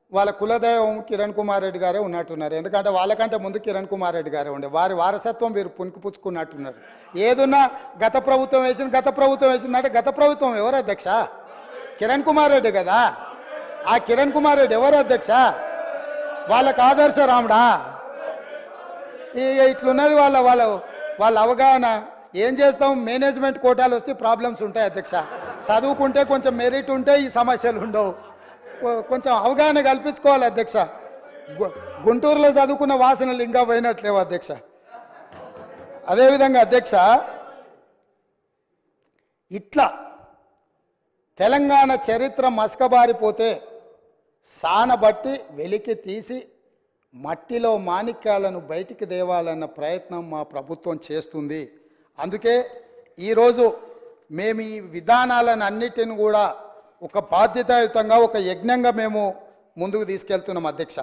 వాళ్ళ కులదైవం కిరణ్ కుమార్ రెడ్డి గారే ఉన్నట్టున్నారు ఎందుకంటే వాళ్ళకంటే ముందు కిరణ్ కుమార్ రెడ్డి గారే ఉండే వారి వారసత్వం వీరు పుణికిపుచ్చుకున్నట్టున్నారు ఏదున్నా గత ప్రభుత్వం వేసింది గత ప్రభుత్వం వేసిందంటే గత ప్రభుత్వం ఎవరు అధ్యక్ష కిరణ్ కుమార్ రెడ్డి కదా ఆ కిరణ్ కుమార్ రెడ్డి ఎవరు అధ్యక్ష వాళ్ళకి ఆదర్శ రాముడా ఇక ఇట్లున్నది వాళ్ళ వాళ్ళ వాళ్ళ అవగాహన ఏం చేస్తాం మేనేజ్మెంట్ కోటాలు వస్తే ప్రాబ్లమ్స్ ఉంటాయి అధ్యక్ష చదువుకుంటే కొంచెం మెరిట్ ఉంటే ఈ సమస్యలు ఉండవు కొ- కొంచెం అవగాహన కల్పించుకోవాలి అధ్యక్ష గు- గుంటూరులో చదువుకున్న వాసనలు ఇంకా పోయినట్లేవు అధ్యక్ష అదేవిధంగా అధ్యక్ష ఇట్లా తెలంగాణ చరిత్ర మసకబారిపోతే సానబట్టి వెలికి తీసి మట్టిలో మాణిక్యాలను బయటికి దేవాలన్న ప్రయత్నం మా ప్రభుత్వం చేస్తుంది అందుకే ఈరోజు మేము ఈ విధానాలను అన్నిటిని కూడా ఒక బాధ్యతాయుతంగా ఒక యజ్ఞంగా మేము ముందుకు తీసుకెళ్తున్నాం అధ్యక్ష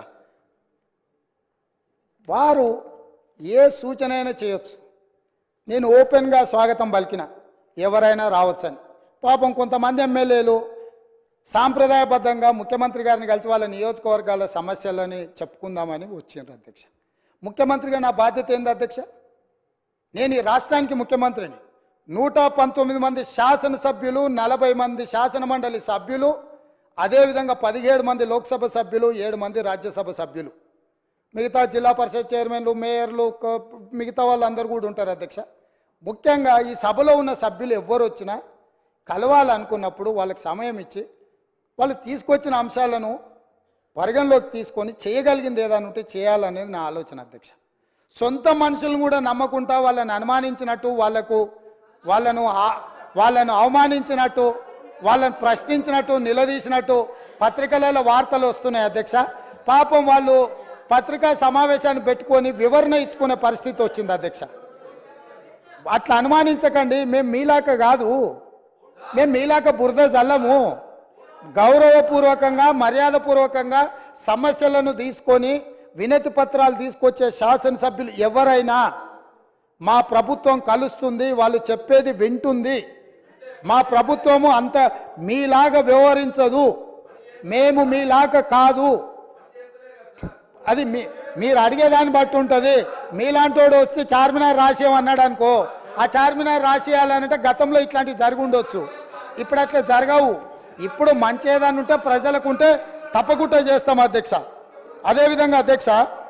వారు ఏ సూచన అయినా చేయొచ్చు నేను ఓపెన్గా స్వాగతం పలికిన ఎవరైనా రావచ్చని పాపం కొంతమంది ఎమ్మెల్యేలు సాంప్రదాయబద్ధంగా ముఖ్యమంత్రి గారిని కలిసి వాళ్ళ నియోజకవర్గాల సమస్యలని చెప్పుకుందామని వచ్చిండ్రు అధ్యక్ష ముఖ్యమంత్రిగా నా బాధ్యత ఏంది అధ్యక్ష నేను ఈ రాష్ట్రానికి ముఖ్యమంత్రిని నూట పంతొమ్మిది మంది శాసనసభ్యులు నలభై మంది శాసన మండలి సభ్యులు అదేవిధంగా పదిహేడు మంది లోక్సభ సభ్యులు ఏడు మంది రాజ్యసభ సభ్యులు మిగతా జిల్లా పరిషత్ చైర్మన్లు మేయర్లు క- మిగతా వాళ్ళందరూ కూడా ఉంటారు అధ్యక్ష ముఖ్యంగా ఈ సభలో ఉన్న సభ్యులు ఎవ్వరు వచ్చినా కలవాలనుకున్నప్పుడు వాళ్ళకి సమయం ఇచ్చి వాళ్ళు తీసుకొచ్చిన అంశాలను పరిగణలోకి తీసుకొని చేయగలిగింది ఏదైనా ఉంటే చేయాలనేది నా ఆలోచన అధ్యక్ష సొంత మనుషులను కూడా నమ్మకుండా వాళ్ళని అనుమానించినట్టు వాళ్ళకు వాళ్ళను ఆ- వాళ్ళను అవమానించినట్టు వాళ్ళని ప్రశ్నించినట్టు నిలదీసినట్టు పత్రికలలో వార్తలు వస్తున్నాయి అధ్యక్ష పాపం వాళ్ళు పత్రికా సమావేశాన్ని పెట్టుకొని వివరణ ఇచ్చుకునే పరిస్థితి వచ్చింది అధ్యక్ష అట్లా అనుమానించకండి మేము మీలాక కాదు మేము మీలాక బురద జల్లము గౌరవపూర్వకంగా మర్యాదపూర్వకంగా సమస్యలను తీసుకొని వినతి పత్రాలు తీసుకొచ్చే శాసనసభ్యులు ఎవరైనా మా ప్రభుత్వం కలుస్తుంది వాళ్ళు చెప్పేది వింటుంది మా ప్రభుత్వము అంత మీలాగా వ్యవహరించదు మేము మీలాగా కాదు అది మీ మీరు అడిగేదాన్ని బట్టి ఉంటుంది మీలాంటోడు వస్తే చార్మినార్ రాసేయమన్నాడు అనుకో ఆ చార్మినార్ రాసేయాలంటే గతంలో ఇట్లాంటివి జరిగి ఉండొచ్చు ఇప్పుడు అట్లా జరగవు ఇప్పుడు మంచి ఏదైనా ఉంటే ప్రజలకు ఉంటే తప్పకుండా చేస్తాం అధ్యక్ష అదేవిధంగా అధ్యక్ష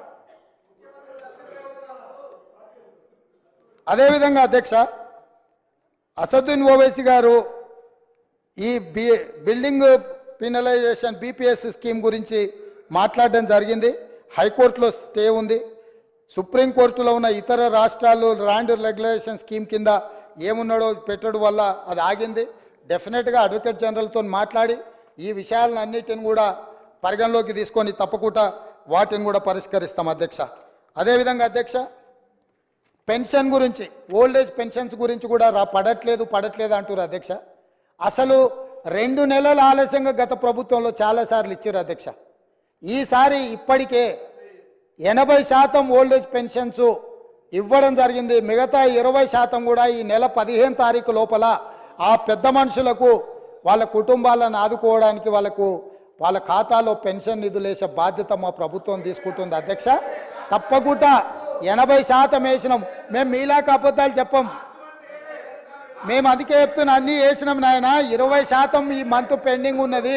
అదేవిధంగా అధ్యక్ష అసదుద్దీన్ ఓవైసీ గారు ఈ B building penalization BPS scheme గురించి మాట్లాడడం జరిగింది హైకోర్టులో స్టే ఉంది సుప్రీంకోర్టులో ఉన్న ఇతర రాష్ట్రాలు ల్యాండ్ రెగ్యులేషన్ స్కీమ్ కింద ఏమున్నాడో పెట్టడం వల్ల అది ఆగింది డెఫినెట్గా అడ్వకేట్ జనరల్తో మాట్లాడి ఈ విషయాలను అన్నిటిని కూడా పరిగణలోకి తీసుకొని తప్పకుండా వాటిని కూడా పరిష్కరిస్తాం అధ్యక్ష అదేవిధంగా అధ్యక్ష పెన్షన్ గురించి ఓల్డ్ ఏజ్ పెన్షన్స్ గురించి కూడా రా పడట్లేదు పడట్లేదు అంటారు అధ్యక్ష అసలు రెండు నెలల ఆలస్యంగా గత ప్రభుత్వంలో చాలాసార్లు ఇచ్చారు అధ్యక్ష ఈసారి ఇప్పటికే ఎనభై శాతం ఓల్డ్ ఏజ్ పెన్షన్స్ ఇవ్వడం జరిగింది మిగతా ఇరవై శాతం కూడా ఈ నెల పదిహేను తారీఖు లోపల ఆ పెద్ద మనుషులకు వాళ్ళ కుటుంబాలను ఆదుకోవడానికి వాళ్ళకు వాళ్ళ ఖాతాలో పెన్షన్ నిధులు వేసే బాధ్యత మా ప్రభుత్వం తీసుకుంటుంది అధ్యక్ష తప్పకుండా ఎనభై శాతం వేసినాం మేము మీలాక అబద్ధాలు చెప్పం మేము అందుకే చెప్తున్నా అన్నీ వేసినాం నాయన ఇరవై శాతం ఈ మంత్ పెండింగ్ ఉన్నది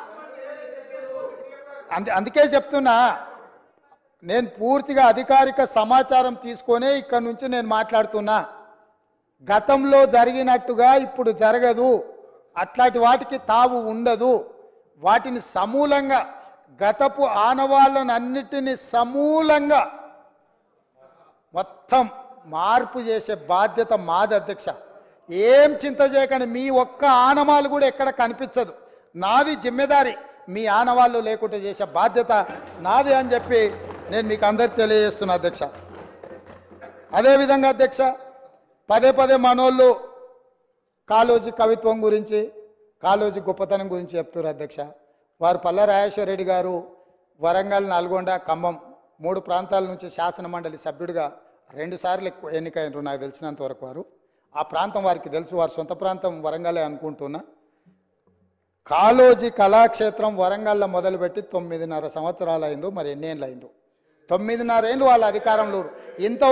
అందు అందుకే చెప్తున్నా నేను పూర్తిగా అధికారిక సమాచారం తీసుకొనే ఇక్కడ నుంచి నేను మాట్లాడుతున్నా గతంలో జరిగినట్టుగా ఇప్పుడు జరగదు అట్లాంటి వాటికి తావు ఉండదు వాటిని సమూలంగా గతపు ఆనవాళ్ళను అన్నిటిని సమూలంగా మొత్తం మార్పు చేసే బాధ్యత మాది అధ్యక్ష ఏం చింత చేయకండి మీ ఒక్క ఆనవాళ్ళు కూడా ఎక్కడ కనిపించదు నాది జిమ్మెదారి మీ ఆనవాళ్ళు లేకుండా చేసే బాధ్యత నాది అని చెప్పి నేను మీకు అందరికి తెలియజేస్తున్నా అధ్యక్ష అదేవిధంగా అధ్యక్ష పదే పదే మనోళ్ళు కాలోజీ కవిత్వం గురించి కాలోజీ గొప్పతనం గురించి చెప్తారు అధ్యక్ష వారు పల్ల రాజేశ్వర రెడ్డి గారు వరంగల్ నల్గొండ ఖమ్మం మూడు ప్రాంతాల నుంచి శాసన మండలి సభ్యుడిగా రెండుసార్లు ఎక్కువ ఎన్నికైనరు నాకు తెలిసినంత వరకు వారు ఆ ప్రాంతం వారికి తెలుసు వారి సొంత ప్రాంతం వరంగలే అనుకుంటున్నా కాలోజీ కళాక్షేత్రం వరంగల్లో మొదలుపెట్టి తొమ్మిదిన్నర సంవత్సరాలు అయిందో మరి ఎన్నేళ్ళు అయిందో తొమ్మిదిన్నర ఏళ్ళు వాళ్ళ అధికారంలో ఇంత